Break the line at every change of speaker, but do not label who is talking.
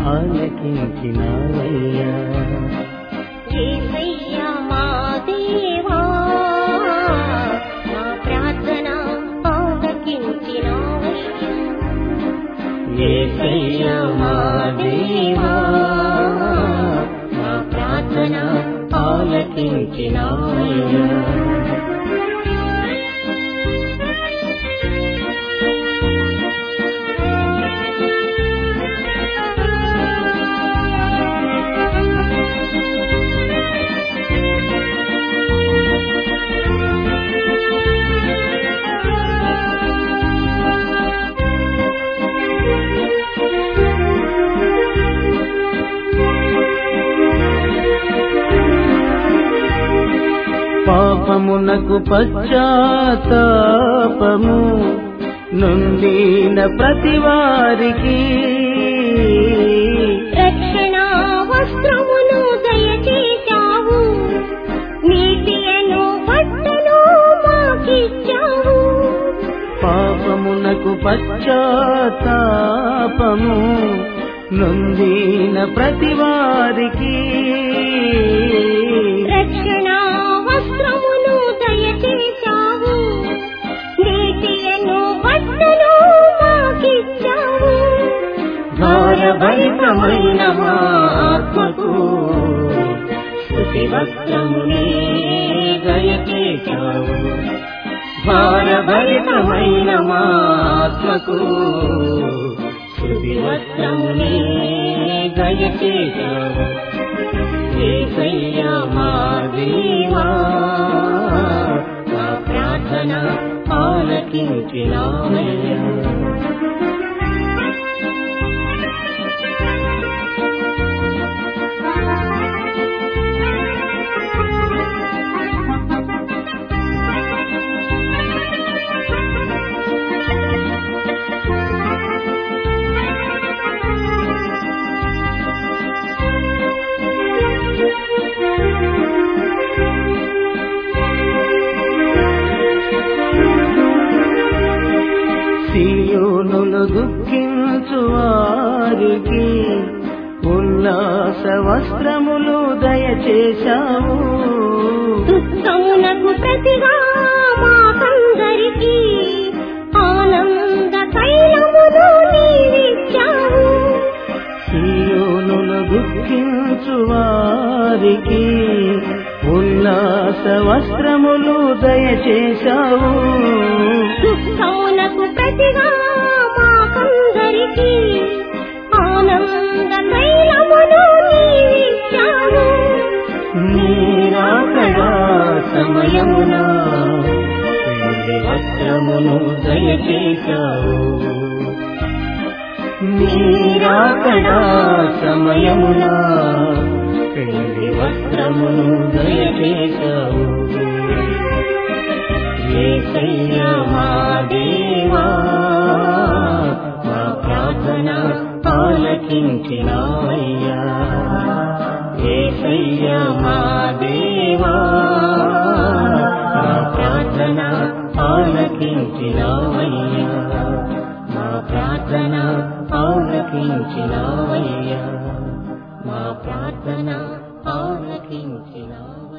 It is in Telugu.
ఆలకించినావయ్యా
యేసయ్యా మా దేవా మా ప్రార్థన ఆలకించినావయ్యా
యేసయ్యా మా దేవా
మా ప్రార్థన
ఆలకించినావయ్యా పాపమునకు పశ్చాత్తాపము నుండిన ప్రతి వారికి
రక్షణ వస్త్రమును దయచేశావు నీతియను బట్టను మాకిచ్చావు
పాపమునకు పశ్చాత్తాపము నుండిన ప్రతి వారికి
రక్షణ వస్త్రమును దయచేశావు నీతియను బట్టను మాకిచ్చావు
భారభరితమైన మా ఆత్మకు స్థుతి వస్త్రమునే దయచేశావు భారభరితమైన మా ఆత్మకు స్థుతి వస్త్రమునే దయచేశావు ఏసయ్యా మా దేవా మా ప్రార్థన ఆలకించినావయ్యా సియోనులు దుఃఖించు వారికి ఉల్లాస వస్త్రములు దయచేశావు
దుఃఖమునకు ప్రతిగా మాకందరికి ఆనంద తైలమును నీవిచ్చావు
సియోనులు దుఃఖించు వారికి ఉల్లాస వస్త్రములు దయచేశావు
దుఃఖమునకు ప్రతిగా మాకందరికి ఆనంద తైలమును నీవిచ్చావు
నీరాకడా సమయమున పెళ్లి వస్త్రమును దయచేశావు నీరాకడా సమయమున పెళ్లి వస్త్రమును దయచేశావు ఏసయ్యా మా దేవా మా ప్రార్థన ఆలకించినావయ్యా ఏసయ్యా మా దేవా మా ప్రార్థన ఆలకించినావయ్యా మా ప్రార్థన ఆలకించినావయ్యా మా ప్రార్థన ఆలకించినావయ్యా